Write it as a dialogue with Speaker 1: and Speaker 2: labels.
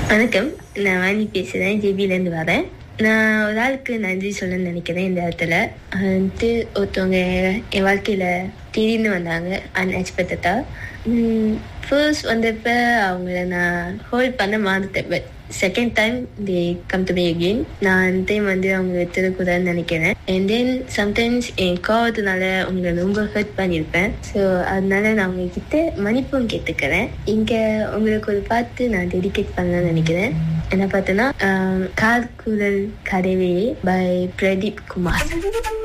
Speaker 1: வணக்கம் நான் வாணி பேசுகிறேன் ஜேபிலேருந்து வரேன் நான் ஒரு ஆளுக்கு நன்றி சொல்லணும்னு நினைக்கிறேன் இந்த இடத்துல அது வந்துட்டு ஒருத்தவங்க என் வாழ்க்கையில் திடீர்னு வந்தாங்க அன்எக்ஸ்பெக்டடாக ஃபர்ஸ்ட் வந்தப்ப அவங்கள நான் ஹோல்ட் பண்ண மாட்டேன் but second time they come to me again நான் அந்த டைம் வந்து அவங்க விட்டுறக்கூடாதுன்னு நினைக்கிறேன் அண்ட் தென் சம்டைம்ஸ் என் கோவத்தினால உங்களை ரொம்ப ஹர்ட் பண்ணியிருப்பேன் ஸோ அதனால நான் உங்ககிட்ட மன்னிப்பும் கேட்டுக்கிறேன் இங்கே உங்களுக்கு ஒரு பாட்டு நான் டெடிகேட் பண்ணலாம்னு நினைக்கிறேன் என்ன பார்த்தோன்னா கார்குழல் கதவே பை பிரதீப் குமார்